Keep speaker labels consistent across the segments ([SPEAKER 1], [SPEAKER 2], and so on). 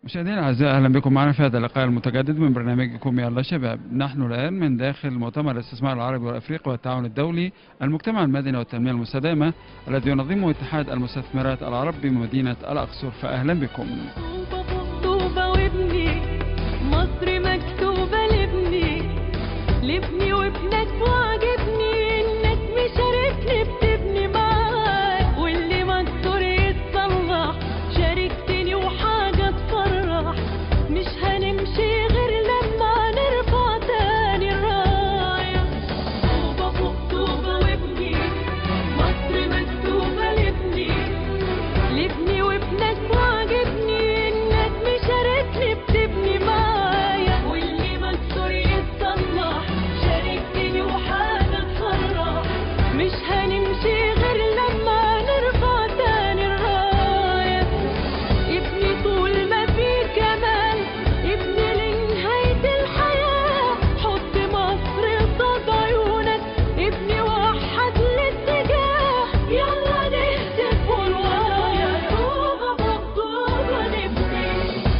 [SPEAKER 1] مشاهدينا الاعزاء اهلا بكم معنا في هذا اللقاء المتجدد من برنامجكم يلا شباب نحن الان من داخل مؤتمر الاستثمار العربي والافريقي والتعاون الدولي المجتمع المدني والتنميه المستدامه الذي ينظمه اتحاد المستثمرات العرب بمدينه الاقصر فاهلا بكم
[SPEAKER 2] طوبة فوق طوبة وابني مصر مكتوبة لابني لابني وابنك وعجبني الناس مشاركني بتبني معاك واللي مكسور يتصلح شاركتني وحاجة تفرح مش هنمشي غير لما نرفع تاني الراية طوبة فوق طوبة وابني مصر مكتوبة لابني لابني وابنك وعجبني الناس مشاركني بتبني معايا واللي مكسور يتصلح شاركتني وحاجة تفرح مش هنمشي غير لما نرفع تاني الراية ابني طول ما في كمال ابني لنهاية الحياة حط مصر قصاد عيونك ابني وحد الاتجاه يلا نهتف والورايا طوبة فوق طوبة نبني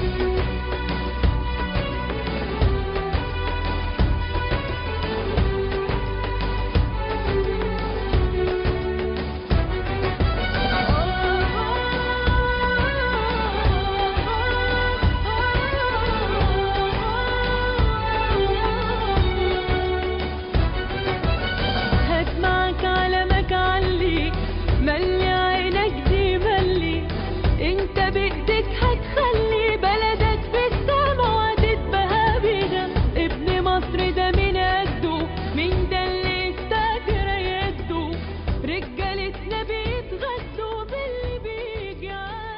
[SPEAKER 2] هات معك علمك علي ملي عينك دي ملي انت بايدك هتخلي بلدك في السما وهتتبهى بينا ابن مصر ده من قده مين ده اللي استاجر يده رجالتنا بيتغدوا باللي بيجي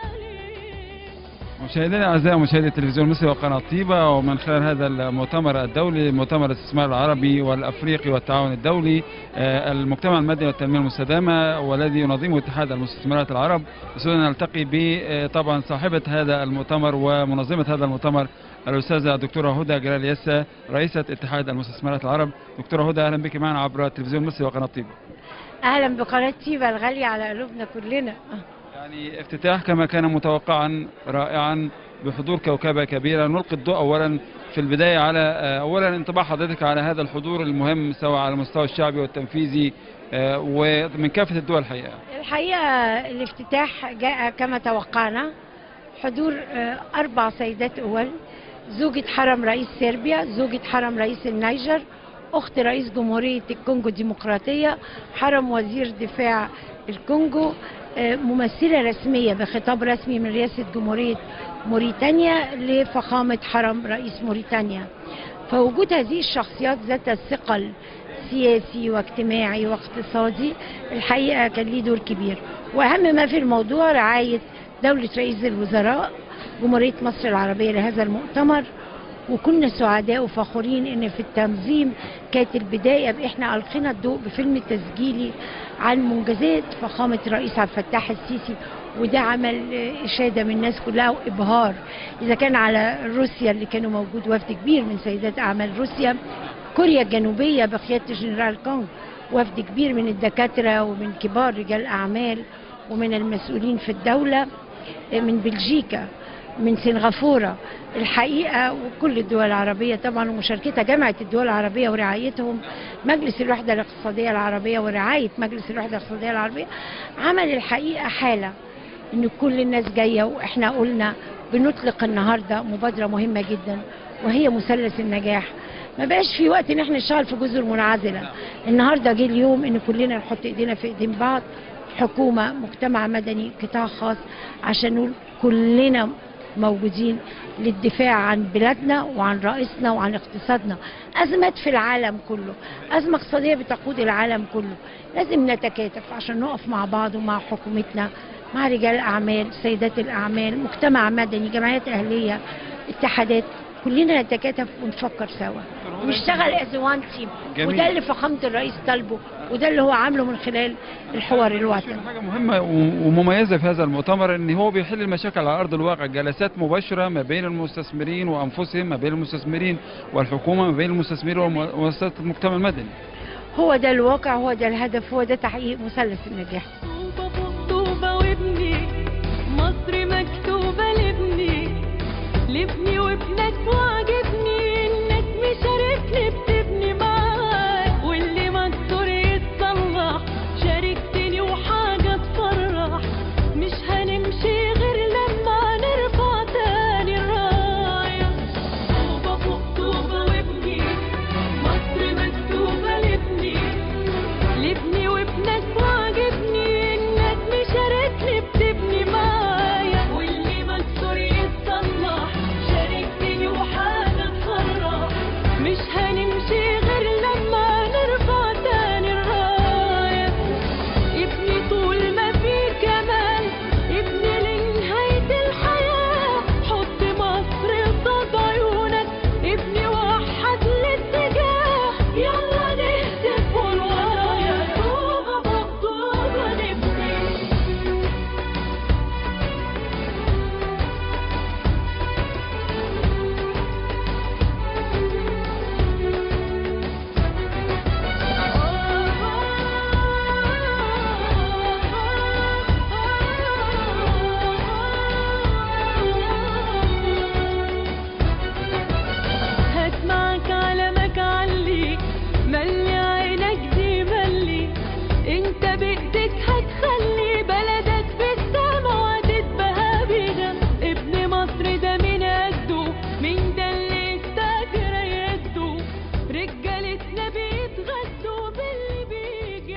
[SPEAKER 2] عليه
[SPEAKER 1] مشاهدينا الاعزاء مشاهدي التلفزيون المصري وقناه طيبه ومن خلال هذا المؤتمر الدولي مؤتمر الاستثمار العربي والافريقي والتعاون الدولي آه، المجتمع المدني والتنميه المستدامه والذي ينظمه اتحاد المستثمرات العرب بسوريا نلتقي ب آه، طبعا صاحبه هذا المؤتمر ومنظمه هذا المؤتمر الاستاذه الدكتوره هدى جلال يسا رئيسه اتحاد المستثمرات العرب دكتوره هدى اهلا بك معنا عبر التلفزيون المصري وقناه طيبه
[SPEAKER 3] اهلا بقناه تيبا الغاليه على قلوبنا كلنا
[SPEAKER 1] يعني افتتاح كما كان متوقعا رائعا بحضور كوكبة كبيرة نلقي الضوء أولا في البداية على آه، أولا انطباع حضرتك على هذا الحضور المهم سواء على المستوى الشعبي والتنفيذي آه، ومن كافة الدول الحقيقة
[SPEAKER 3] الحقيقه الافتتاح جاء كما توقعنا حضور آه، اربع سيدات اول زوجة حرم رئيس صربيا زوجة حرم رئيس النيجر اخت رئيس جمهوريه الكونغو الديمقراطيه حرم وزير دفاع الكونغو آه، ممثله رسميه بخطاب رسمي من رئاسه جمهوريه موريتانيا لفخامه حرم رئيس موريتانيا فوجود هذه الشخصيات ذات الثقل سياسي واجتماعي واقتصادي الحقيقه كان ليه دور كبير واهم ما في الموضوع رعايه دوله رئيس الوزراء جمهوريه مصر العربيه لهذا المؤتمر وكنا سعداء وفخورين ان في التنظيم كانت البدايه باحنا القينا الضوء بفيلم تسجيلي عن منجزات فخامه الرئيس عبد الفتاح السيسي وده عمل آه، اشاده من الناس كلها وابهار اذا كان على روسيا اللي كانوا موجود وفد كبير من سيدات اعمال روسيا كوريا الجنوبيه بقياده الجنرال كونغ وفد كبير من الدكاتره ومن كبار رجال اعمال ومن المسؤولين في الدوله آه، من بلجيكا من سنغافوره الحقيقه وكل الدول العربيه طبعا ومشاركتها جامعه الدول العربيه ورعايتهم مجلس الوحده الاقتصاديه العربيه ورعايه مجلس الوحده الاقتصاديه العربيه عمل الحقيقه حاله ان كل الناس جايه واحنا قلنا بنطلق النهارده مبادره مهمه جدا وهي مثلث النجاح ما بقاش في وقت ان احنا نشتغل في جزر منعزله النهارده جه اليوم ان كلنا نحط ايدينا في ايدين بعض حكومه مجتمع مدني قطاع خاص عشان نقول كلنا موجودين للدفاع عن بلادنا وعن رئيسنا وعن اقتصادنا أزمات في العالم كله أزمة اقتصادية بتقود العالم كله لازم نتكاتف عشان نقف مع بعض ومع حكومتنا مع رجال الأعمال سيدات الأعمال مجتمع مدني جمعيات أهلية اتحادات كلنا نتكاتف ونفكر سوا ونشتغل از وان تيم
[SPEAKER 1] جميل.
[SPEAKER 3] وده اللي فخامة الرئيس طالبه وده اللي هو عامله من خلال الحوار الوطني
[SPEAKER 1] حاجة مهمة و- ومميزة في هذا المؤتمر ان هو بيحل المشاكل على ارض الواقع جلسات مباشرة ما بين المستثمرين وانفسهم ما بين المستثمرين والحكومة ما بين المستثمرين ومؤسسات المجتمع المدني
[SPEAKER 3] هو ده الواقع هو ده الهدف هو ده تحقيق مثلث النجاح
[SPEAKER 2] طوبة فوق طوبة وابني مصر مكتوبة لابني لابني وابنك وعجبني انك مشاركني بتبني معاك واللي مكسور يتصلح شاركتني وحاجة تفرح مش هنمشي غير لما نرفع تاني الراية طوبة فوق طوبة وابني مصر مكتوبة لابني لابني وابنك وعجبني انك مشاركني بتبني معايا واللي مكسور يتصلح شاركتني وحاجة تفرح مش هنمشي غير لما نرفع تاني الراية ابني طول ما في كمان ابني لنهاية الحياة حط مصر قصاد عيونك ابني وحد الاتجاه يلا نهتف قول ورايا طوبة فوق طوبة نبني هات معاك علمك علي ملي عينك دي ملي انت بايدك هتخلي بلدك في السما وهتتبهى بيها ابن مصر ده من قده مين ده اللي يستاجر يده رجالتنا بيتغدوا باللي بيجي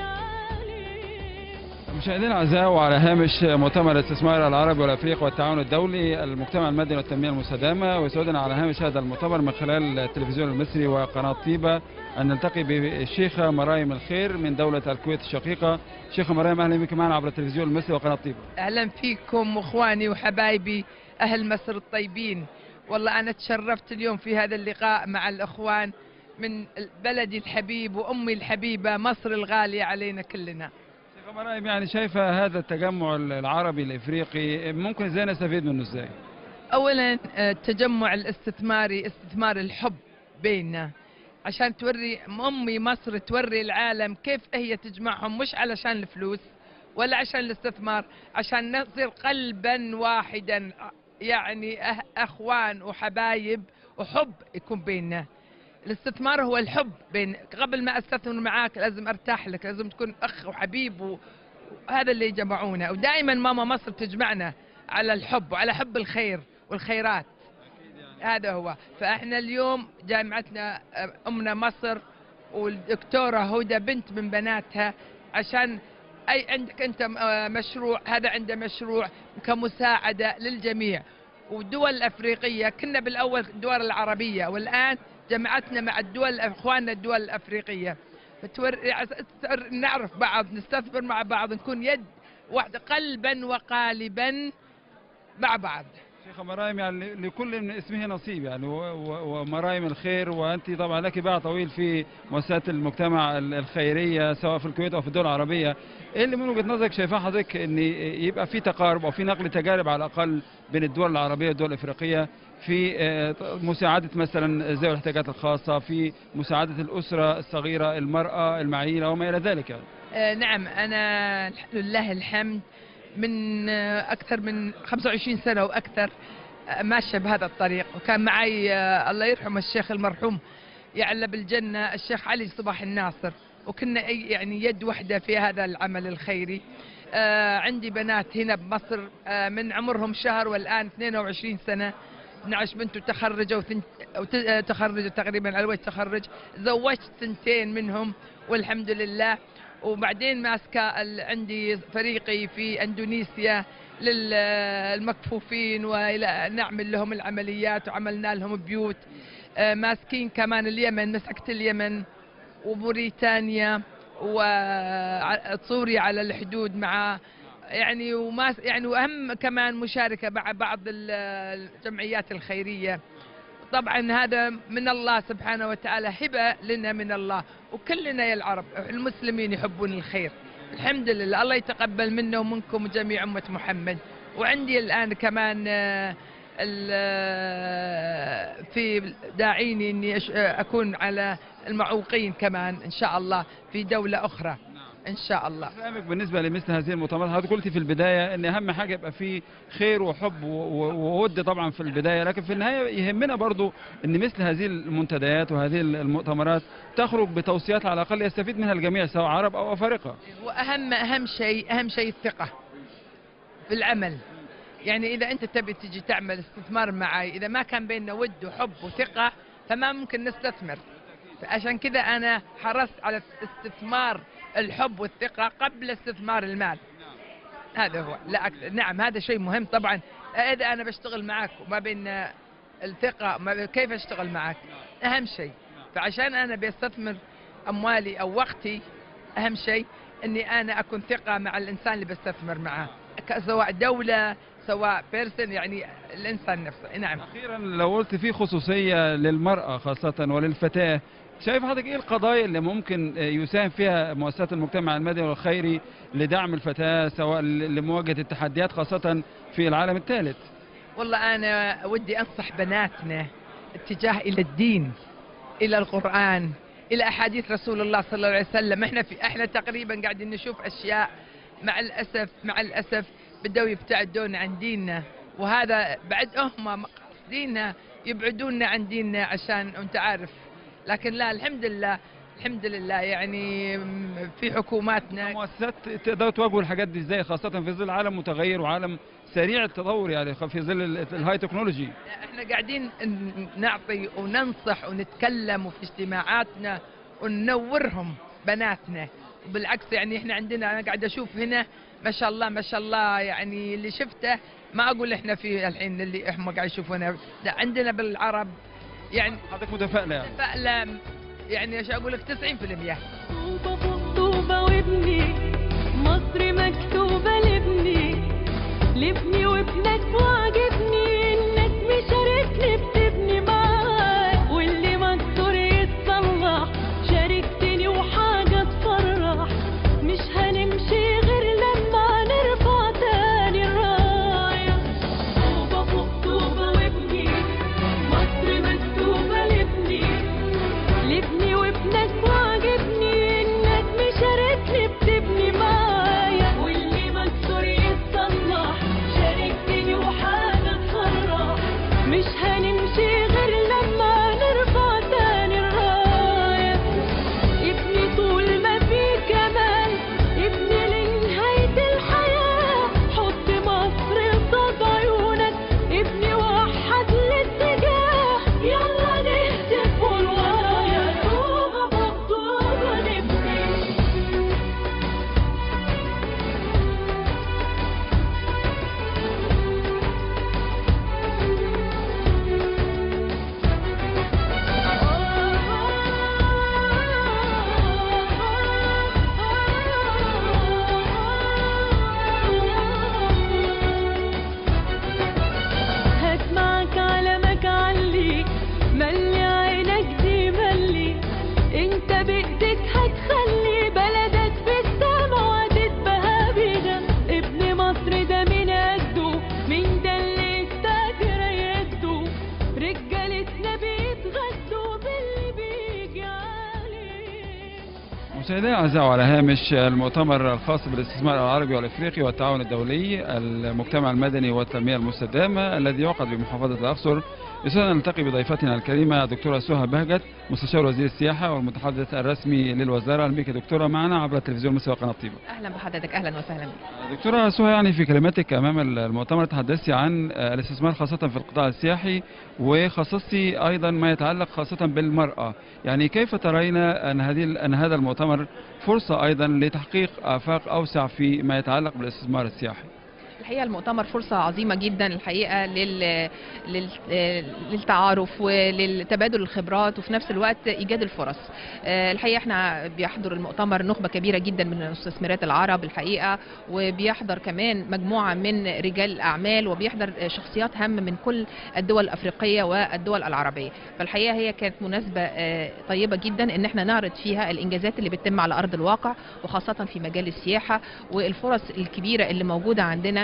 [SPEAKER 2] عليه
[SPEAKER 1] مشاهدينا الاعزاء وعلى هامش مؤتمر الاستثمار العربي والافريقي والتعاون الدولي المجتمع المدني والتنميه المستدامه ويسعدنا على هامش هذا المؤتمر من خلال التلفزيون المصري وقناه طيبه ان نلتقي بالشيخه مرايم الخير من دوله الكويت الشقيقه شيخه مرايم اهلا بك معنا عبر التلفزيون المصري وقناه طيبه
[SPEAKER 4] اهلا فيكم اخواني وحبايبي اهل مصر الطيبين والله انا تشرفت اليوم في هذا اللقاء مع الاخوان من بلدي الحبيب وامي الحبيبه مصر الغاليه علينا كلنا
[SPEAKER 1] شيخه مرايم يعني شايفه هذا التجمع العربي الافريقي ممكن ازاي نستفيد منه ازاي؟
[SPEAKER 4] اولا آه، التجمع الاستثماري استثمار الحب بيننا عشان توري امي مصر توري العالم كيف هي تجمعهم مش علشان الفلوس ولا عشان الاستثمار عشان نصير قلبا واحدا يعني أه- اخوان وحبايب وحب يكون بيننا الاستثمار هو الحب بين قبل ما استثمر معاك لازم ارتاح لك لازم تكون اخ وحبيب و- وهذا اللي جمعونا ودائما ماما مصر تجمعنا على الحب وعلى حب الخير والخيرات هذا هو فاحنا اليوم جامعتنا آه، امنا مصر والدكتوره هدى بنت من بناتها عشان اي عندك انت آه، مشروع هذا عنده مشروع كمساعده للجميع والدول الافريقيه كنا بالاول الدول العربيه والان جمعتنا مع الدول اخواننا الدول الافريقيه فتور... نعرف بعض نستثمر مع بعض نكون يد واحده قلبا وقالبا مع بعض
[SPEAKER 1] شيخة مرايم يعني لكل من اسمه نصيب يعني و- و- ومرايم الخير وانت طبعا لك باع طويل في مؤسسات المجتمع ال- الخيريه سواء في الكويت او في الدول العربيه ايه اللي من وجهه نظرك شايفاه حضرتك ان يبقى في تقارب او في نقل تجارب على الاقل بين الدول العربيه والدول الافريقيه في آه، مساعده مثلا ذوي الاحتياجات الخاصه في مساعده الاسره الصغيره المراه المعيله وما الى ذلك يعني.
[SPEAKER 4] آه، نعم أنا الح- لله الحمد من آه، أكثر من 25 سنة وأكثر آه، ماشية بهذا الطريق وكان معي آه، الله يرحمه الشيخ المرحوم يعلى بالجنة الشيخ علي صباح الناصر وكنا أي- يعني يد واحدة في هذا العمل الخيري آه، عندي بنات هنا بمصر آه، من عمرهم شهر والآن 22 سنة 12 بنت وتخرجوا وثنت وت- آه، تخرجوا تقريبا على وجه تخرج زوجت ثنتين منهم والحمد لله وبعدين ماسكه ال- عندي فريقي في اندونيسيا للمكفوفين ونعمل لهم العمليات وعملنا لهم بيوت آه، ماسكين كمان اليمن مسكت اليمن وموريتانيا وسوريا على الحدود مع يعني وما يعني واهم كمان مشاركه مع بعض ال- الجمعيات الخيريه طبعا هذا من الله سبحانه وتعالى هبه لنا من الله وكلنا يا العرب المسلمين يحبون الخير الحمد لله الله يتقبل منا ومنكم جميع امه محمد وعندي الان كمان آه، ال- آه، في داعيني اني أش- آه، اكون على المعوقين كمان ان شاء الله في دوله اخرى ان شاء الله
[SPEAKER 1] كلامك بالنسبه لمثل هذه المؤتمرات حضرتك قلتي في البدايه ان اهم حاجه يبقى فيه خير وحب و- و- وود طبعا في البدايه لكن في النهايه يهمنا برضو ان مثل هذه المنتديات وهذه المؤتمرات تخرج بتوصيات على الاقل يستفيد منها الجميع سواء عرب او افارقه
[SPEAKER 4] واهم اهم شيء اهم شيء الثقه في العمل يعني اذا انت تبي تجي تعمل استثمار معي اذا ما كان بيننا ود وحب وثقه فما ممكن نستثمر عشان كذا انا حرصت على استثمار الحب والثقه قبل استثمار المال هذا هو لا أكثر. نعم هذا شيء مهم طبعا اذا انا بشتغل معك وما بين الثقه ما كيف اشتغل معك اهم شيء فعشان انا بستثمر اموالي او وقتي اهم شيء اني انا اكون ثقه مع الانسان اللي بستثمر معه ك- سواء دوله سواء بيرسون يعني الانسان نفسه نعم
[SPEAKER 1] اخيرا لو قلت في خصوصيه للمراه خاصه وللفتاه شايف حضرتك ايه القضايا اللي ممكن يساهم فيها مؤسسات المجتمع المدني والخيري لدعم الفتاه سواء لمواجهه التحديات خاصه في العالم الثالث
[SPEAKER 4] والله انا ودي انصح بناتنا اتجاه الى الدين الى القران الى احاديث رسول الله صلى الله عليه وسلم احنا في احنا تقريبا قاعدين نشوف اشياء مع الاسف مع الاسف بدأوا يبتعدون عن ديننا وهذا بعد هم قاصديننا يبعدونا عن ديننا عشان انت عارف لكن لا الحمد لله الحمد لله يعني م- في حكوماتنا
[SPEAKER 1] مؤسسات تقدروا تواجهوا الحاجات دي ازاي خاصه في ظل عالم متغير وعالم سريع التطور يعني في ظل ال- الهاي تكنولوجي
[SPEAKER 4] احنا قاعدين ن- نعطي وننصح ونتكلم وفي اجتماعاتنا وننورهم بناتنا بالعكس يعني احنا عندنا انا قاعد اشوف هنا ما شاء الله ما شاء الله يعني اللي شفته ما اقول احنا في الحين اللي هم قاعد يشوفونه لا عندنا بالعرب يعني
[SPEAKER 1] حضرتك متفائله يعني
[SPEAKER 4] فعلا يعني ايش اقول لك 90%
[SPEAKER 2] طوبة فوق طوبة وابني مصر مكتوبة لابني لابني وابنك وعجبني انك مشاركني بتبني معاك واللي مكسور يتصلح شاركتني وحاجة تفرح مش هنمشي غير لما نرفع تاني الراية طوبة فوق طوبة وابني مصر مكتوبة لابني لابني وابنك وعجبني انك مشاركني بتبني معايا واللي مكسور يتصلح شاركتني وحاجة تفرح مش هنمشي غير لما نرفع تاني الراية ابني طول ما في كمال ابني لنهاية الحياة حط مصر قصاد عيونك ابني وحد الاتجاه يلا نهتف والورايا طوبة فوق طوبة نبني هات معك علمك علي ملي عينك دي ملي انت بايدك هتخلي بلدك في السما وهتتبهى بيها ابن مصر ده من قده مين ده اللي استاجر يده رجالتنا بيتغدوا باللي بيجي عليه
[SPEAKER 1] مشاهدينا الاعزاء على هامش المؤتمر الخاص بالاستثمار العربي والافريقي والتعاون الدولي المجتمع المدني والتنميه المستدامه الذي يعقد بمحافظه الاقصر يسعدنا أن نلتقي بضيفتنا الكريمه دكتوره سهى بهجت مستشار وزير السياحه والمتحدث الرسمي للوزاره اهلا بك يا دكتوره معنا عبر التلفزيون المصري وقناه طيبه
[SPEAKER 5] اهلا بحضرتك اهلا وسهلا بك
[SPEAKER 1] دكتورة سهى يعني في كلماتك أمام المؤتمر تحدثتي عن الاستثمار خاصة في القطاع السياحي وخصصتي أيضا ما يتعلق خاصة بالمرأة يعني كيف ترين أن هذه أن هذا المؤتمر فرصة أيضا لتحقيق آفاق أوسع في ما يتعلق بالاستثمار السياحي
[SPEAKER 5] الحقيقه المؤتمر فرصه عظيمه جدا الحقيقه لل... لل... للتعارف وللتبادل الخبرات وفي نفس الوقت ايجاد الفرص آه، الحقيقه احنا بيحضر المؤتمر نخبه كبيره جدا من المستثمرات العرب الحقيقه وبيحضر كمان مجموعه من رجال الاعمال وبيحضر شخصيات هامه من كل الدول الافريقيه والدول العربيه فالحقيقه هي كانت مناسبه آه، طيبه جدا ان احنا نعرض فيها الانجازات اللي بتتم على ارض الواقع وخاصه في مجال السياحه والفرص الكبيره اللي موجوده عندنا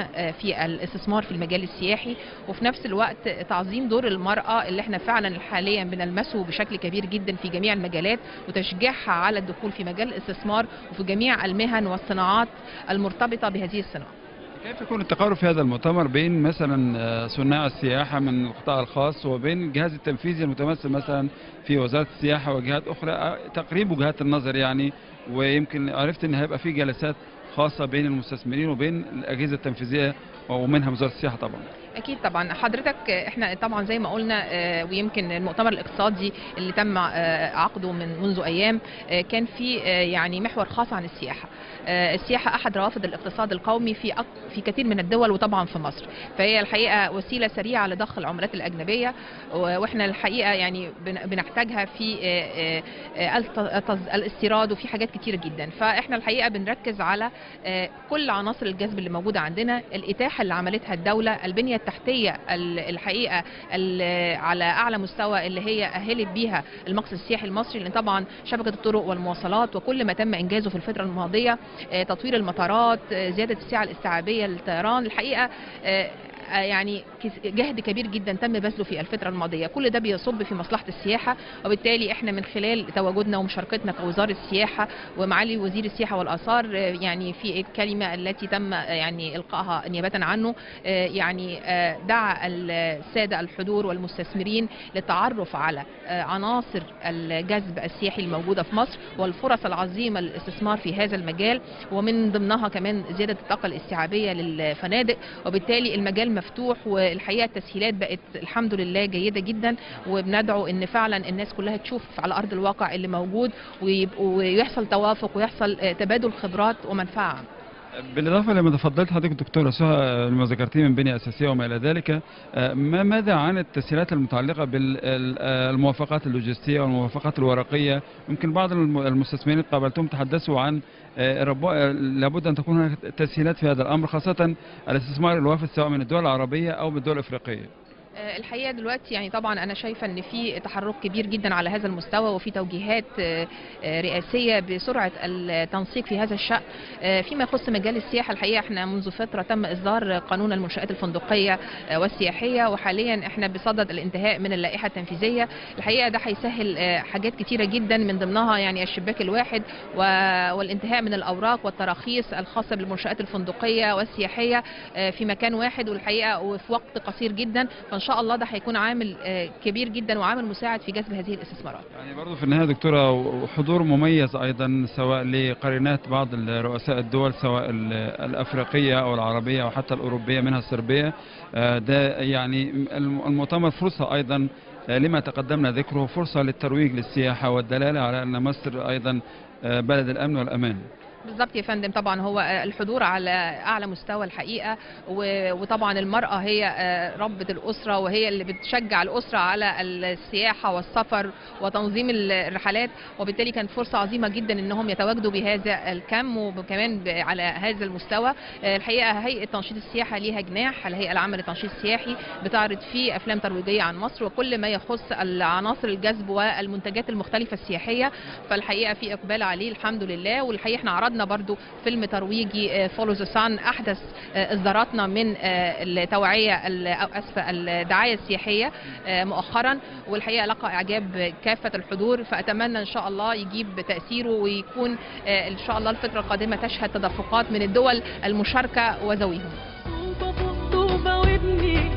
[SPEAKER 5] آه، في الاستثمار في المجال السياحي وفي نفس الوقت تعظيم دور المرأة اللي احنا فعلا حاليا بنلمسه بشكل كبير جدا في جميع المجالات وتشجيعها على الدخول في مجال الاستثمار وفي جميع المهن والصناعات المرتبطة بهذه الصناعة
[SPEAKER 1] كيف يكون التقارب في هذا المؤتمر بين مثلا آه، صناع السياحة من القطاع الخاص وبين الجهاز التنفيذي المتمثل مثلا في وزارة السياحة وجهات أخرى آه، تقريب وجهات النظر يعني ويمكن عرفت ان هيبقى في جلسات خاصة بين المستثمرين وبين الأجهزة التنفيذية ومنها وزارة السياحة طبعا
[SPEAKER 5] اكيد طبعا حضرتك احنا طبعا زي ما قلنا آه، ويمكن المؤتمر الاقتصادي اللي تم آه، عقده من منذ ايام آه، كان في آه، يعني محور خاص عن السياحه آه، السياحه احد روافد الاقتصاد القومي في أك- في كثير من الدول وطبعا في مصر فهي الحقيقه وسيله سريعه لضخ العملات الاجنبيه و- واحنا الحقيقه يعني بن- بنحتاجها في آه، آه، الت- التز- الاستيراد وفي حاجات كتيره جدا فاحنا الحقيقه بنركز على آه، كل عناصر الجذب اللي موجوده عندنا الاتاحه اللي عملتها الدوله البنيه التحتيه ال- الحقيقه ال- على اعلى مستوى اللي هي اهلت بيها المقصد السياحي المصري لان طبعا شبكه الطرق والمواصلات وكل ما تم انجازه في الفتره الماضيه آه، تطوير المطارات آه، زياده السعه الاستيعابيه للطيران الحقيقه آه، آه، يعني كس- جهد كبير جدا تم بذله في الفترة الماضية كل ده بيصب في مصلحة السياحة وبالتالي احنا من خلال تواجدنا ومشاركتنا كوزارة السياحة ومعالي وزير السياحة والآثار آه، يعني في الكلمة التي تم آه، يعني إلقائها نيابة عنه آه، يعني آه، دعا السادة الحضور والمستثمرين للتعرف على آه، عناصر الجذب السياحي الموجودة في مصر والفرص العظيمة للاستثمار في هذا المجال ومن ضمنها كمان زيادة الطاقة الاستيعابية للفنادق وبالتالي المجال مفتوح والحقيقة التسهيلات بقت الحمد لله جيدة جدا وبندعو ان فعلا الناس كلها تشوف على ارض الواقع اللي موجود ويبقوا ويحصل توافق ويحصل آه، تبادل خبرات ومنفعة عامة.
[SPEAKER 1] بالإضافة لما تفضلت حضرتك دكتورة سهى لما ذكرتيه من بنية أساسية وما إلى ذلك آه، ما ماذا عن التسهيلات المتعلقة بالموافقات اللوجستية والموافقات الورقية يمكن بعض الم- المستثمرين اللي قابلتهم تحدثوا عن آه، ربو- آه، لابد أن تكون هناك تسهيلات في هذا الأمر خاصة الاستثمار الوافد سواء من الدول العربية أو من الدول الإفريقية
[SPEAKER 5] آه، الحقيقه دلوقتي يعني طبعا انا شايفه ان في تحرك كبير جدا على هذا المستوى وفي توجيهات آه، آه، رئاسيه بسرعه التنسيق في هذا الشان آه، فيما يخص مجال السياحه الحقيقه احنا منذ فتره تم اصدار قانون المنشات الفندقيه آه، والسياحيه وحاليا احنا بصدد الانتهاء من اللائحه التنفيذيه الحقيقه ده هيسهل آه، حاجات كتيره جدا من ضمنها يعني الشباك الواحد و- والانتهاء من الاوراق والتراخيص الخاصه بالمنشات الفندقيه والسياحيه آه، في مكان واحد والحقيقه وفي وقت قصير جدا فان شاء الله ده هيكون عامل آه، كبير جدا وعامل مساعد في جذب هذه الاستثمارات
[SPEAKER 1] يعني برضو في النهاية دكتورة وحضور مميز أيضا سواء لقرينات بعض رؤساء الدول سواء ال- الأفريقية أو العربية أو حتى الأوروبية منها الصربية آه، ده يعني الم- المؤتمر فرصة أيضا آه، لما تقدمنا ذكره فرصة للترويج للسياحة والدلالة على أن مصر أيضا آه، بلد الأمن والأمان
[SPEAKER 5] بالظبط يا فندم طبعا هو آه، الحضور على اعلى مستوى الحقيقه و- وطبعا المراه هي آه، ربة الاسره وهي اللي بتشجع الاسره على السياحه والسفر وتنظيم ال- الرحلات وبالتالي كانت فرصه عظيمه جدا انهم يتواجدوا بهذا الكم وكمان ب- على هذا المستوى آه، الحقيقه هيئه تنشيط السياحه ليها جناح الهيئه العامه للتنشيط السياحي بتعرض فيه افلام ترويجيه عن مصر وكل ما يخص العناصر الجذب والمنتجات المختلفه السياحيه فالحقيقه في اقبال عليه الحمد لله والحقيقه احنا عرضنا برضو فيلم ترويجي فولو ذا سان احدث آه، اصداراتنا من آه، التوعيه ال- أو اسفه الدعايه السياحيه آه، مؤخرا والحقيقه لقى اعجاب كافه الحضور فاتمنى ان شاء الله يجيب تاثيره ويكون آه، ان شاء الله الفتره القادمه تشهد تدفقات من الدول المشاركه وذويهم
[SPEAKER 2] طوبة فوق طوبة وابني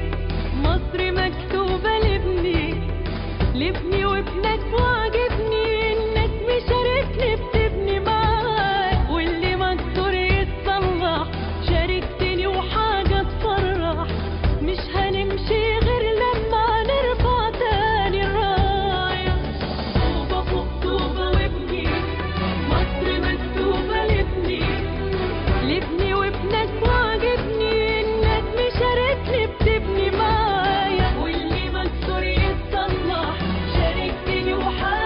[SPEAKER 2] مصر مكتوبة لابني لابني وابنك وعجبني انك مشاركني بتبني معاك واللي مكسور يتصلح شاركتني وحاجة تفرح مش هنمشي غير لما نرفع تاني الراية طوبة فوق طوبة وابني مصر مكتوبة لابني لابني وابنك وعجبني انك مشاركني بتبني معايا واللي مكسور يتصلح شاركتني وحاجة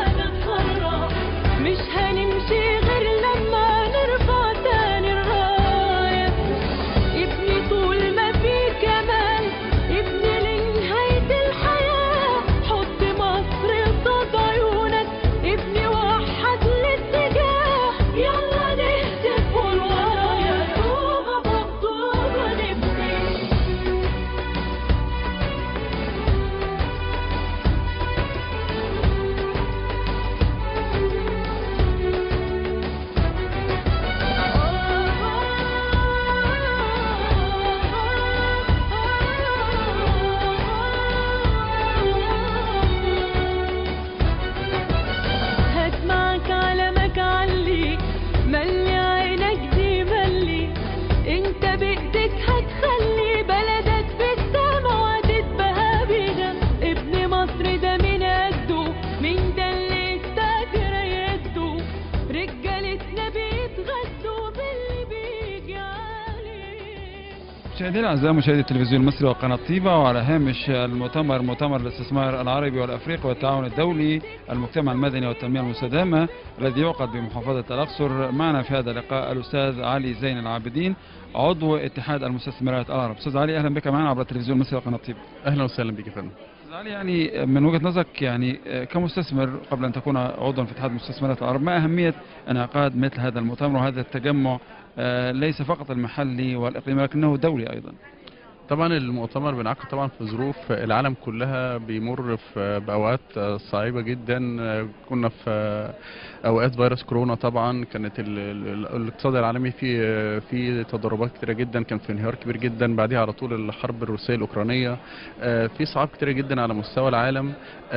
[SPEAKER 1] مشاهدينا الاعزاء مشاهدي التلفزيون المصري وقناه طيبه وعلى هامش المؤتمر مؤتمر الاستثمار العربي والافريقي والتعاون الدولي المجتمع المدني والتنميه المستدامه الذي يعقد بمحافظه الاقصر معنا في هذا اللقاء الاستاذ علي زين العابدين عضو اتحاد المستثمرات العرب استاذ علي اهلا بك معنا عبر التلفزيون المصري وقناه طيبه
[SPEAKER 6] اهلا وسهلا بك يا فندم
[SPEAKER 1] استاذ علي يعني من وجهه نظرك يعني كمستثمر قبل ان تكون عضوا في اتحاد المستثمرات العرب ما اهميه انعقاد مثل هذا المؤتمر وهذا التجمع آه، ليس فقط المحلي والاقليمي ولكنه دولي ايضا
[SPEAKER 6] طبعا المؤتمر بينعقد طبعا في ظروف العالم كلها بيمر في باوقات صعيبه جدا كنا في اوقات فيروس كورونا طبعا كانت ال- ال- الاقتصاد العالمي في في تضربات كتيره جدا كان في انهيار كبير جدا بعديها على طول الحرب الروسيه الاوكرانيه آه، في صعاب كتيره جدا على مستوى العالم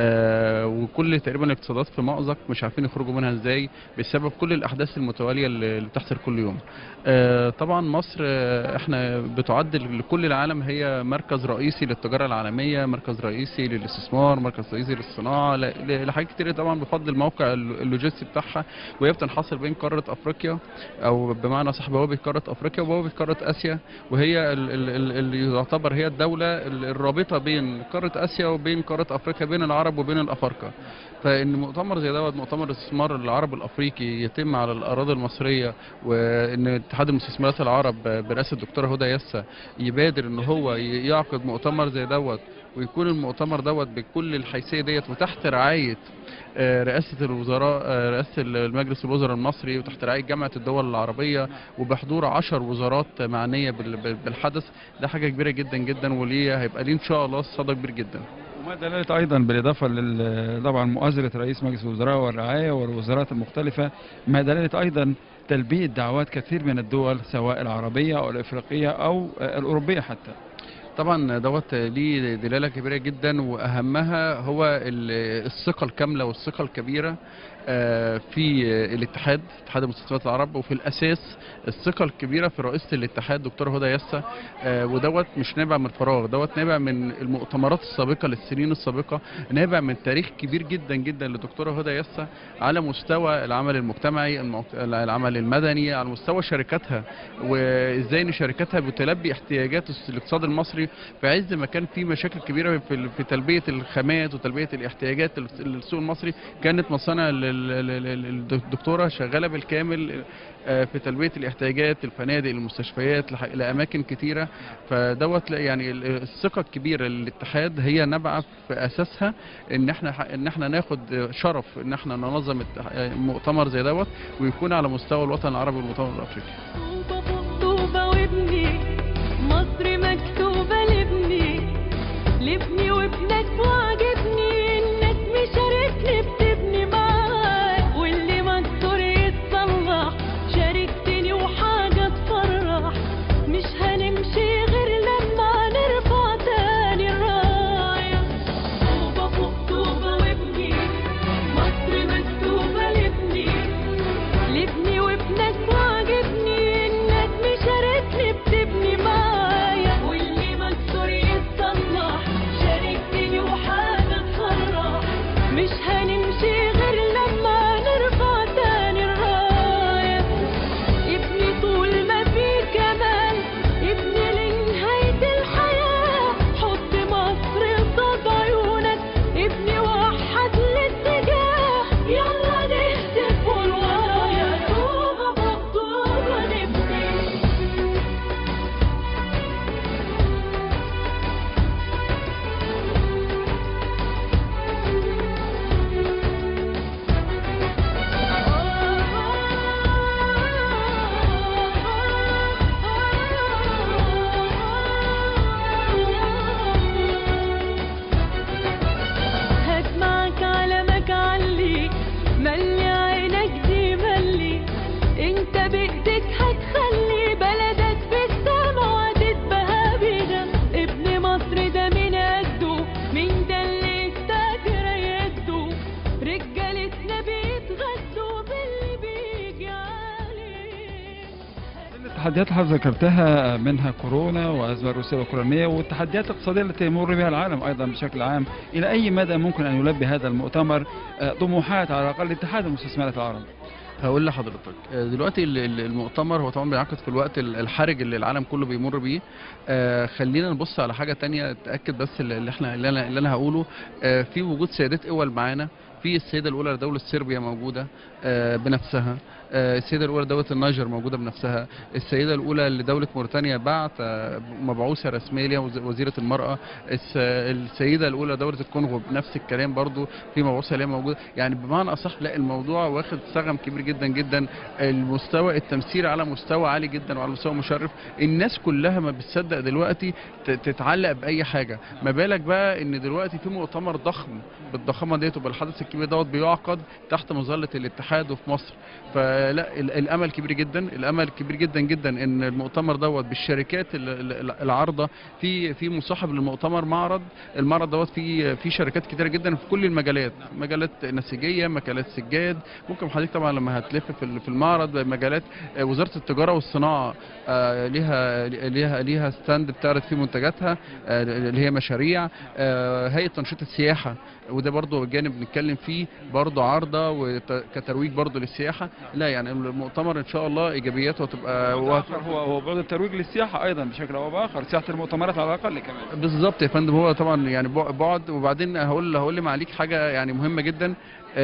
[SPEAKER 6] آه، وكل تقريبا الاقتصادات في مأزق مش عارفين يخرجوا منها ازاي بسبب كل الاحداث المتواليه اللي اللي بتحصل كل يوم آه، طبعا مصر آه، احنا بتعد لكل العالم هي مركز رئيسي للتجاره العالميه مركز رئيسي للاستثمار مركز رئيسي للصناعه ل- ل- لحاجات كتير طبعا بفضل الموقع الل- اللوجستي بتاعها وهي بتنحصر بين قاره افريقيا او بمعنى صح بوابه قاره افريقيا وبوابه قاره اسيا وهي ال- ال- ال- اللي يعتبر هي الدوله ال- الرابطه بين قاره اسيا وبين قاره افريقيا بين العرب وبين الافارقه فان مؤتمر زي دوت مؤتمر الاستثمار العربي الافريقي يتم على الاراضي المصريه وان اتحاد المستثمرات العرب برئاسه الدكتوره هدى يسا يبادر ان هو ي- يعقد مؤتمر زي دوت ويكون المؤتمر دوت بكل الحيثيه ديت وتحت رعايه آه، رئاسه الوزراء آه، رئاسه المجلس الوزراء المصري وتحت رعايه جامعه الدول العربيه وبحضور عشر وزارات معنيه بال- بال- بالحدث ده حاجه كبيره جدا جدا وليه هيبقى ليه ان شاء الله صدى كبير جدا
[SPEAKER 1] وما دلالة أيضا بالإضافة لل طبعا مؤازرة رئيس مجلس الوزراء والرعاية والوزارات المختلفة ما دلالة أيضا تلبية دعوات كثير من الدول سواء العربية أو الإفريقية أو آه، الأوروبية حتى
[SPEAKER 6] طبعا دوت ليه دلاله كبيره جدا واهمها هو ال- الثقه الكامله والثقه الكبيره آه، في الاتحاد اتحاد المستثمرات العرب وفي الاساس الثقه الكبيره في رئيسه الاتحاد دكتور هدى يسا آه، ودوت مش نابع من فراغ دوت نابع من المؤتمرات السابقه للسنين السابقه نابع من تاريخ كبير جدا جدا لدكتوره هدى يسا على مستوى العمل المجتمعي المعت- العمل المدني على مستوى شركاتها وازاي ان شركاتها بتلبي احتياجات الس- الاقتصاد المصري في عز ما كان في مشاكل كبيره في ال- في تلبيه الخامات وتلبيه الاحتياجات ال- السوق المصري كانت مصانع ال- ال- ال- ال- الدكتوره شغاله بالكامل آه، في تلبيه الاحتياجات الفنادق المستشفيات لح- لاماكن كتيره فدوت لا- يعني ال- الثقه الكبيره للاتحاد هي نابعه في اساسها ان احنا ح- ان احنا ناخد شرف ان احنا ننظم الت- مؤتمر زي دوت ويكون على مستوى الوطن العربي والمؤتمر الافريقي
[SPEAKER 2] طوبة فوق طوبة وابني مصر مكتوبة لابني لابني وابنك وعجبني انك مشاركني بتبني معاك واللي مكسور يتصلح شاركتني وحاجة تفرح مش هنمشي غير لما نرفع تاني الراية طوبة فوق طوبة وابني مصر مكتوبة لابني لابني وابنك وعجبني انك مشاركني بتبني معايا واللي مكسور يتصلح شاركتني وحاجة تفرح مش هنمشي غير لما نرفع تاني الراية ابني طول ما في كمان ابني لنهاية الحياة حط مصر قصاد عيونك ابني وحد الاتجاه يلا نهتف والورايا طوبة فوق طوبة نبني هجمعك علمك علي ملي عينك دي ملي انت بايدك هتخلي بلدك في السما وهتتبهى بينا ابن مصر ده من قده مين ده اللي يستاجر يده رجالتنا بيتغدوا باللي بيجي عليه
[SPEAKER 1] التحديات اللي حضرتك ذكرتها منها كورونا وازمه الروسيه والاوكرانيه والتحديات الاقتصاديه التي يمر بها العالم ايضا بشكل عام الى اي مدى ممكن ان يلبي هذا المؤتمر آه، طموحات على الاقل اتحاد المستثمرات العرب
[SPEAKER 6] هقول لحضرتك آه، دلوقتي ال- ال- المؤتمر هو طبعا بينعقد في الوقت ال- الحرج اللي العالم كله بيمر بيه آه، خلينا نبص على حاجه تانية تاكد بس اللي اللي احنا اللي انا اللي انا هقوله آه، في وجود سيدات اول معانا في السيده الاولى لدوله صربيا موجوده آه، بنفسها آه، السيده الاولى لدوله النيجر موجوده بنفسها السيده الاولى لدوله موريتانيا بعت آه، مبعوثه رسميه ليها وز- وزيره المراه الس- السيده الاولى لدوله الكونغو بنفس الكلام برضو في مبعوثه ليها موجوده يعني بمعنى اصح لا الموضوع واخد ثغم كبير جدا جدا المستوى التمثيل على مستوى عالي جدا وعلى مستوى مشرف الناس كلها ما بتصدق دلوقتي ت- تتعلق باي حاجه ما بالك بقى ان دلوقتي في مؤتمر ضخم بالضخامه ديت وبالحدث الكبير دوت بيعقد تحت مظله الاتحاد وفي مصر فلا ال- الامل كبير جدا الامل كبير جدا جدا ان المؤتمر دوت بالشركات ال- ال- العارضه في في مصاحب للمؤتمر معرض المعرض دوت في في شركات كتيره جدا في كل المجالات مجالات نسيجيه مجالات سجاد ممكن حضرتك طبعا لما هتلف في ال- في المعرض مجالات آه، وزاره التجاره والصناعه آه، ليها ليها ليها ستاند بتعرض فيه منتجاتها آه، اللي هي مشاريع آه، هيئه تنشيط السياحه وده برضو جانب بنتكلم فيه برضو عارضه وت- كترويج برضو للسياحه لا يعني المؤتمر ان شاء الله ايجابياته هتبقى وهت-
[SPEAKER 1] هو هو بعد الترويج للسياحه ايضا بشكل او باخر سياحه المؤتمرات على الاقل كمان
[SPEAKER 6] بالظبط يا فندم هو طبعا يعني بع- بعد وبعدين هقول هقول لي معاليك حاجه يعني مهمه جدا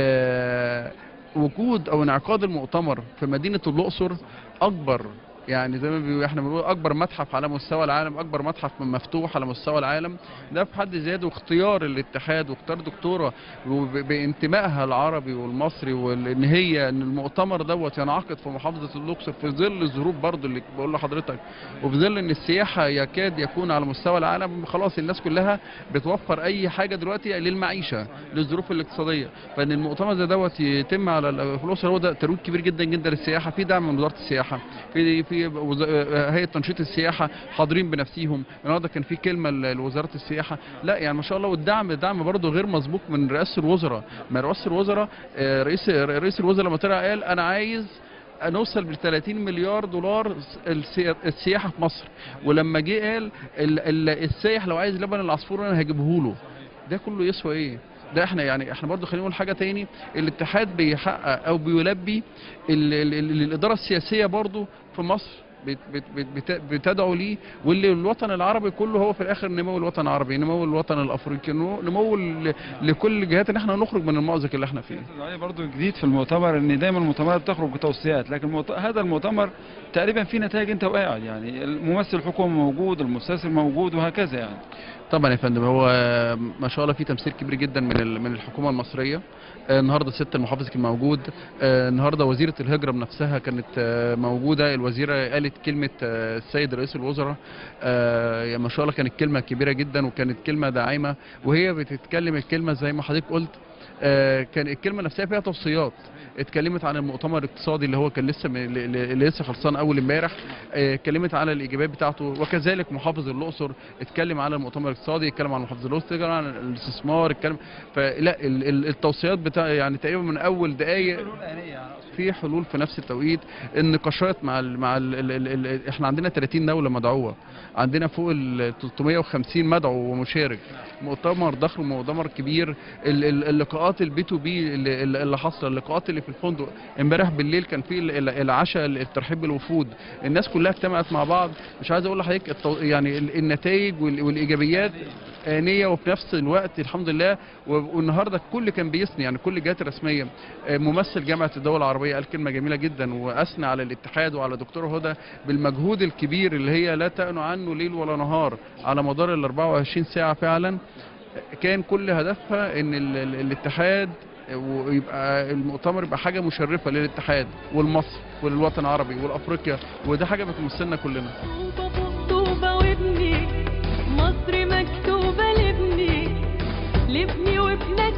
[SPEAKER 6] آه، وجود او انعقاد المؤتمر في مدينه الاقصر اكبر يعني زي ما بيقولوا احنا بنقول اكبر متحف على مستوى العالم اكبر متحف من مفتوح على مستوى العالم ده في حد ذاته اختيار الاتحاد واختيار دكتوره وب- بانتمائها العربي والمصري وان هي ان المؤتمر دوت ينعقد في محافظه الاقصر في ظل الظروف برضو اللي بقول لحضرتك وفي ظل ان السياحه يكاد يكون على مستوى العالم خلاص الناس كلها بتوفر اي حاجه دلوقتي للمعيشه للظروف الاقتصاديه فان المؤتمر زي دوت يتم على ال- في الاقصر هو ده ترويج كبير جدا جدا للسياحه في دعم من وزاره السياحه في في وز- هيئه تنشيط السياحه حاضرين بنفسيهم النهارده كان في كلمه ل- لوزاره السياحه لا يعني ما شاء الله والدعم دعم برضه غير مسبوق من رئاسه الوزراء ما رئاسه الوزراء آه، رئيس رئيس الوزراء لما طلع قال انا عايز نوصل ب 30 مليار دولار السي- السياحه في مصر ولما جه قال ال- ال- السايح لو عايز لبن العصفور انا هجيبه له ده كله يسوى ايه ده احنا يعني احنا برضو خلينا نقول حاجه تاني الاتحاد بيحقق او بيلبي ال ال ال الاداره السياسيه برضو في مصر بت- بت- بت- بت- بتدعو ليه واللي الوطن العربي كله هو في الاخر نمو الوطن العربي نمو الوطن الافريقي نمو نمو ل- لكل الجهات ان احنا نخرج من المأزق اللي احنا فيه
[SPEAKER 1] عليه برضو جديد في المؤتمر ان دايما المؤتمرات بتخرج بتوصيات لكن المؤت- هذا المؤتمر تقريبا فيه نتائج انت وقاعد يعني الممثل الحكومي موجود المستثمر موجود وهكذا يعني
[SPEAKER 6] طبعا يا فندم هو ما شاء الله في تمثيل كبير جدا من ال- من الحكومه المصريه آه، النهارده الست المحافظ كان موجود آه، النهارده وزيره الهجره بنفسها كانت آه، موجوده الوزيره قالت كلمه آه، السيد رئيس الوزراء آه، يا ما شاء الله كانت كلمه كبيره جدا وكانت كلمه داعمه وهي بتتكلم الكلمه زي ما حضرتك قلت آه، كان الكلمه نفسها فيها توصيات اتكلمت عن المؤتمر الاقتصادي اللي هو كان لسه م- اللي اللي لسه خلصان اول امبارح آه، اتكلمت على الايجابيات بتاعته وكذلك محافظ الاقصر اتكلم على المؤتمر الاقتصادي اتكلم عن محافظ الاقصر اتكلم عن الاستثمار اتكلم فلا ال- ال- التوصيات بتاع يعني تقريبا من اول دقائق في حلول في نفس التوقيت النقاشات مع ال مع ال ال ال ال احنا عندنا 30 دوله مدعوه عندنا فوق ال 350 مدعو ومشارك مؤتمر ضخم مؤتمر كبير ال- ال- اللقاءات البي تو بي اللي, اللي حاصله اللقاءات اللي في الفندق امبارح بالليل كان في ال- ال- العشاء الترحيب بالوفود الناس كلها اجتمعت مع بعض مش عايز اقول لحضرتك التو- يعني ال- النتائج وال- والايجابيات آنية وفي نفس الوقت الحمد لله و- والنهارده الكل كان بيثني يعني كل الجهات الرسميه آه، ممثل جامعه الدول العربيه قال كلمه جميله جدا واثنى على الاتحاد وعلى دكتور هدى بالمجهود الكبير اللي هي لا تأنو عنه ليل ولا نهار على مدار ال 24 ساعه فعلا كان كل هدفها ان ال- ال- الاتحاد ويبقى المؤتمر يبقى حاجه مشرفه للاتحاد والمصر وللوطن العربي والافريقيا وده حاجه بتمثلنا كلنا
[SPEAKER 2] طوبة فوق طوبة وابني مصر مكتوبة لابني لابني وابنك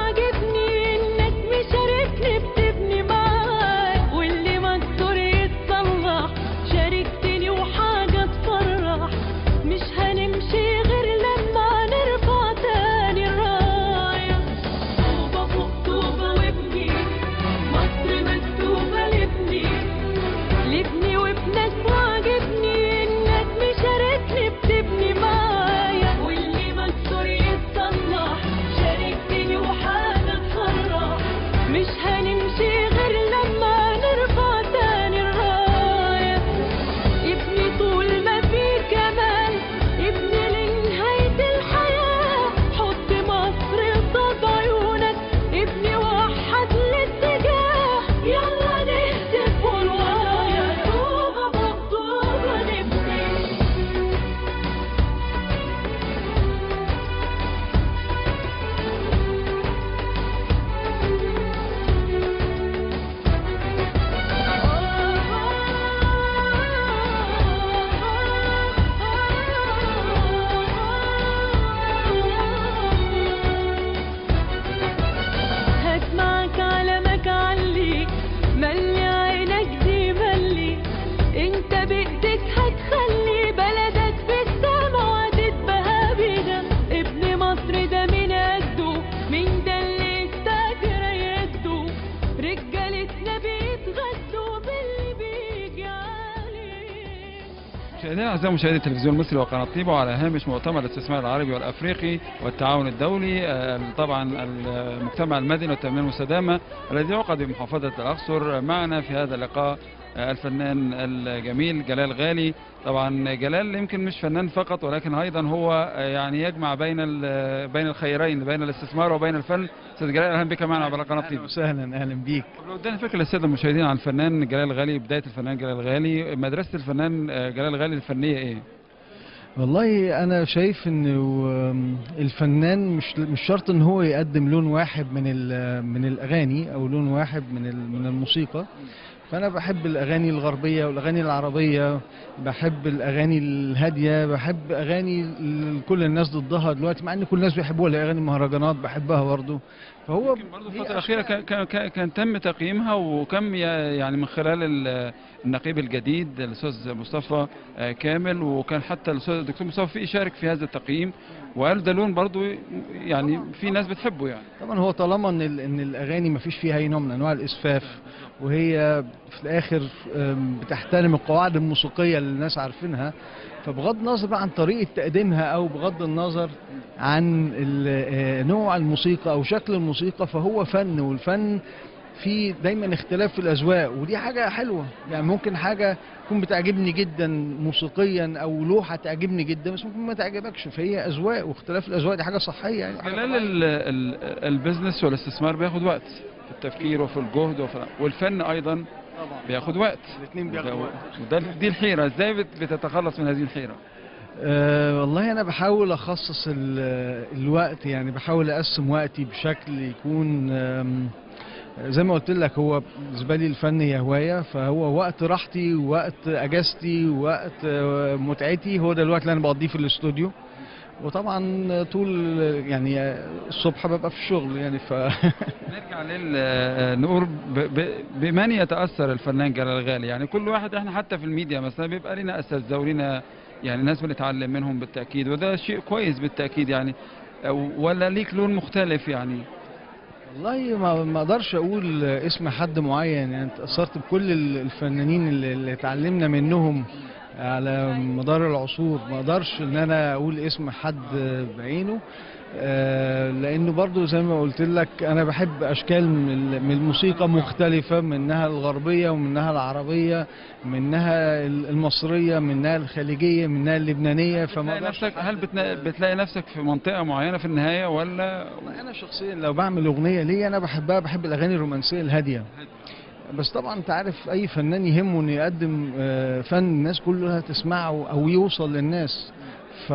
[SPEAKER 2] وعجبني انك مشاركني بتبني معاك واللي مكسور يتصلح شاركتني وحاجة تفرح مش هنمشي غير لما نرفع تاني الراية طوبة فوق طوبة وابني مصر مكتوبة لابني لابني وابنك وعجبني انك مشاركني بتبني معايا واللي مكسور يتصلح
[SPEAKER 1] مشاهدينا اعزائي مشاهدي التلفزيون المصري وقناه طيبه وعلى هامش مؤتمر الاستثمار العربي والافريقي والتعاون الدولي آه، طبعا المجتمع المدني والتنميه المستدامه الذي يعقد بمحافظه الاقصر معنا في هذا اللقاء آه، الفنان الجميل جلال غالي طبعا جلال يمكن مش فنان فقط ولكن ايضا هو آه، يعني يجمع بين ال- بين الخيرين بين الاستثمار وبين الفن استاذ جلال اهلا بك معنا على قناه
[SPEAKER 7] اهلا
[SPEAKER 1] طيبه
[SPEAKER 7] وسهلا اهلا بيك
[SPEAKER 1] لو ادينا فكره للساده المشاهدين عن الفنان جلال غالي بدايه الفنان جلال غالي مدرسه الفنان آه، جلال غالي الفنيه ايه؟
[SPEAKER 7] والله انا شايف انه آم، الفنان مش مش شرط ان هو يقدم لون واحد من ال- من الاغاني او لون واحد من ال- من الموسيقى فانا بحب الاغاني الغربيه والاغاني العربيه بحب الاغاني الهاديه بحب اغاني ال- كل الناس ضدها دلوقتي مع ان كل الناس بيحبوها الاغاني المهرجانات بحبها برضه فهو
[SPEAKER 1] يمكن برضه
[SPEAKER 7] هي
[SPEAKER 1] الفترة الأخيرة كان, كان, كان, كان تم تقييمها وكم ي- يعني من خلال ال- النقيب الجديد الأستاذ مصطفى آه، كامل وكان حتى الأستاذ الدكتور مصطفى في يشارك في هذا التقييم وقال ده لون برضه يعني في ناس بتحبه يعني
[SPEAKER 7] طبعا هو طالما ان ال- ان الاغاني ما فيش فيها اي نوع من انواع الاسفاف وهي في الاخر أم، بتحترم القواعد الموسيقيه اللي الناس عارفينها فبغض النظر بقى عن طريقه تقديمها او بغض النظر عن ال- آه، نوع الموسيقى او شكل الموسيقى فهو فن والفن في دايما اختلاف في الاذواق ودي حاجه حلوه يعني ممكن حاجه تكون بتعجبني جدا موسيقيا او لوحه تعجبني جدا بس ممكن ما تعجبكش فهي اذواق واختلاف الاذواق دي حاجه صحيه يعني حاجة
[SPEAKER 1] خلال
[SPEAKER 7] طبيعية.
[SPEAKER 1] ال- ال- البزنس والاستثمار بياخد وقت في التفكير وفي الجهد وفي والفن أيضا
[SPEAKER 7] طبعا
[SPEAKER 1] بياخد وقت
[SPEAKER 7] الاثنين
[SPEAKER 1] وده,
[SPEAKER 7] بياخدوا وقت
[SPEAKER 1] وده دي الحيرة ازاي بت- بتتخلص من هذه الحيرة؟
[SPEAKER 7] أه والله انا بحاول اخصص ال- الوقت يعني بحاول اقسم وقتي بشكل يكون أم، زي ما قلت لك هو بالنسبه لي الفن هي هوايه فهو وقت راحتي ووقت اجازتي ووقت آه، متعتي هو ده الوقت اللي انا بقضيه في الاستوديو وطبعا طول يعني الصبح ببقى في الشغل يعني ف
[SPEAKER 1] نرجع لل آه، نقول ب... ب... بمن يتاثر الفنان جلال غالي يعني كل واحد احنا حتى في الميديا مثلا بيبقى لنا اساتذه ولنا يعني ناس بنتعلم منهم بالتاكيد وده شيء كويس بالتاكيد يعني أو- ولا ليك لون مختلف يعني
[SPEAKER 7] والله ما ما اقدرش اقول اسم حد معين يعني اتاثرت بكل ال- الفنانين اللي, اللي اتعلمنا منهم على مدار العصور ما اقدرش ان انا اقول اسم حد بعينه آه، لانه برضو زي ما قلت لك انا بحب اشكال من ال- من الموسيقى مختلفه منها الغربيه ومنها العربيه منها ال- المصريه منها الخليجيه منها اللبنانيه فما
[SPEAKER 1] بتلاقي
[SPEAKER 7] اقدرش
[SPEAKER 1] نفسك هل بتنا... بتلاقي نفسك في منطقه معينه في النهايه ولا
[SPEAKER 7] والله انا شخصيا لو بعمل اغنيه ليا انا بحبها بحب الاغاني الرومانسيه الهاديه بس طبعا انت عارف اي فنان يهمه انه يقدم آه، فن الناس كلها تسمعه او يوصل للناس ف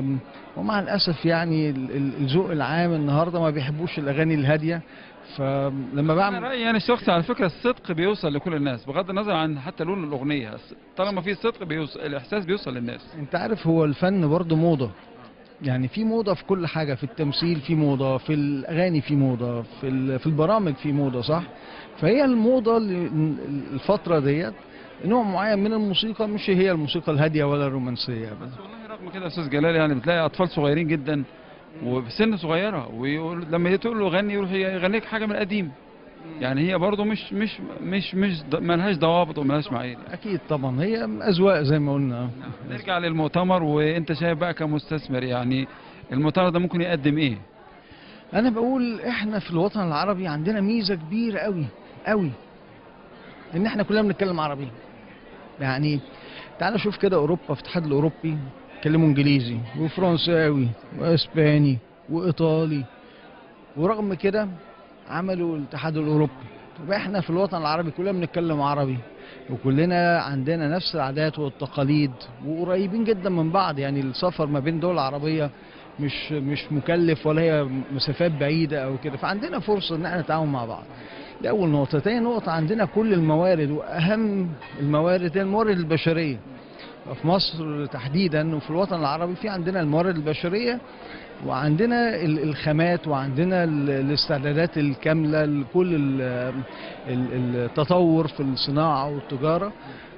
[SPEAKER 7] ومع الاسف يعني ال- ال- الذوق العام النهارده ما بيحبوش الاغاني الهاديه فلما
[SPEAKER 1] انا
[SPEAKER 7] بعمل
[SPEAKER 1] رايي انا الشخصي على فكره الصدق بيوصل لكل الناس بغض النظر عن حتى لون الاغنيه طالما في صدق بيوصل الاحساس بيوصل للناس
[SPEAKER 7] انت عارف هو الفن برضه موضة يعني في موضة في كل حاجة في التمثيل في موضة في الأغاني في موضة في ال- في البرامج في موضة صح فهي الموضة اللي- الفترة ديت نوع معين من الموسيقى مش هي الموسيقى الهادية ولا الرومانسية بس
[SPEAKER 1] بس والله رغم كده يا استاذ جلال يعني بتلاقي اطفال صغيرين جدا وبسن صغيره ويقول لما تقول له غني يروح يغنيك حاجه من القديم يعني هي برضه مش مش مش مش ض- ملهاش ضوابط وملهاش معايير
[SPEAKER 7] أكيد طبعا هي أذواق زي ما قلنا
[SPEAKER 1] نرجع للمؤتمر وانت شايف بقى كمستثمر يعني المؤتمر ده ممكن يقدم ايه؟
[SPEAKER 7] أنا بقول إحنا في الوطن العربي عندنا ميزة كبيرة قوي قوي إن إحنا كلنا بنتكلم عربي يعني تعال شوف كده أوروبا في الاتحاد الأوروبي بيتكلموا إنجليزي وفرنساوي وإسباني وإيطالي ورغم كده عملوا الاتحاد الأوروبي طب إحنا في الوطن العربي كلنا بنتكلم عربي وكلنا عندنا نفس العادات والتقاليد وقريبين جدا من بعض يعني السفر ما بين دول عربية مش مش مكلف ولا هي مسافات بعيدة أو كده فعندنا فرصة إن احنا نتعاون مع بعض دي أول نقطة تاني نقطة عندنا كل الموارد وأهم الموارد هي الموارد البشرية في مصر تحديدا وفي الوطن العربي في عندنا الموارد البشرية وعندنا ال- الخامات وعندنا ال- الاستعدادات الكاملة لكل ال- ال- التطور في الصناعة والتجارة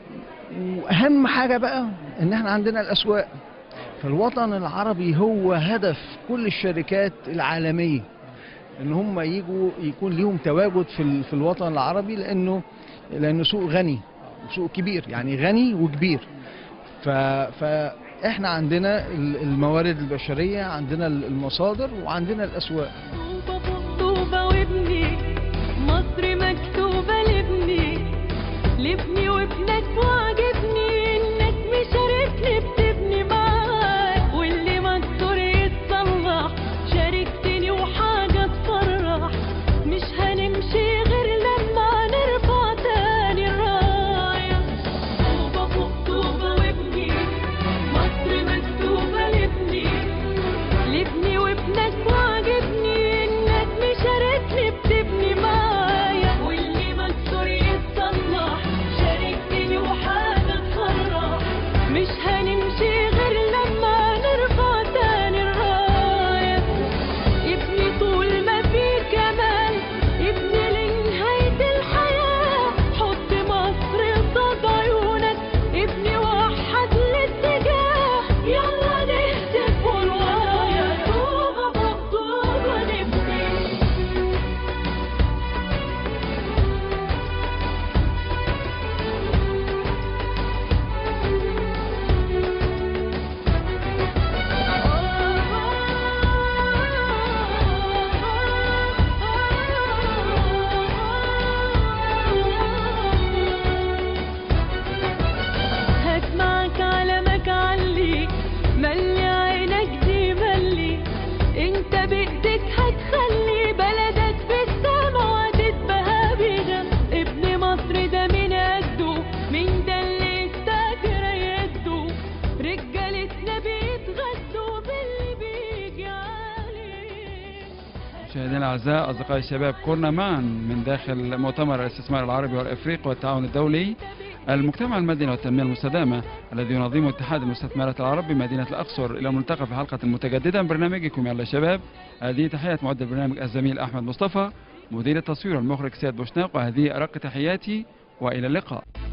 [SPEAKER 7] وأهم حاجة بقى إن احنا عندنا الأسواق فالوطن العربي هو هدف كل الشركات العالمية ان هم يجوا يكون ليهم تواجد في ال- في الوطن العربي لانه لانه سوق غني سوق كبير يعني غني وكبير ف... فاحنا عندنا ال- الموارد البشريه عندنا ال- المصادر وعندنا الاسواق
[SPEAKER 2] طوبة فوق طوبة وابني مصر مكتوبة لابني لابني وابنك وعجبني الناس مشاركني بتبني معاك واللي مكسور يتصلح شاركتني وحاجة تفرح مش هنمشي غير لما نرفع تاني الراية طوبة فوق طوبة وابني مصر مكتوبة لابني لابني وابنك وعجبني الناس مشاركني بتبني معايا واللي مكسور يتصلح شاركتني وحاجة تفرح مش هنمشي غير لما نرفع تاني الراية ابني طول ما في كمال ابني لنهاية الحياة حط مصر قصاد عيونك ابني وحد الاتجاه يلا نهتف والورايا طوبة فوق طوبة نبني هجمعك علمك علي ملي عينك دي ملي انت بايدك هتخلي بلدك في السما وهتتبهى بيها ابن مصر ده من قده مين ده اللي يستاجر يده رجالتنا بيتغدوا باللي بيجي عليه
[SPEAKER 1] مشاهدينا الاعزاء اصدقائي الشباب كنا معا من داخل مؤتمر الاستثمار العربي والافريقي والتعاون الدولي المجتمع المدني والتنميه المستدامه الذي ينظمه اتحاد المستثمرات العرب بمدينه الاقصر الى ملتقى في حلقه متجدده من برنامجكم يلا شباب هذه تحيه معد البرنامج الزميل احمد مصطفى مدير التصوير والمخرج سيد بوشناق وهذه ارق تحياتي والى اللقاء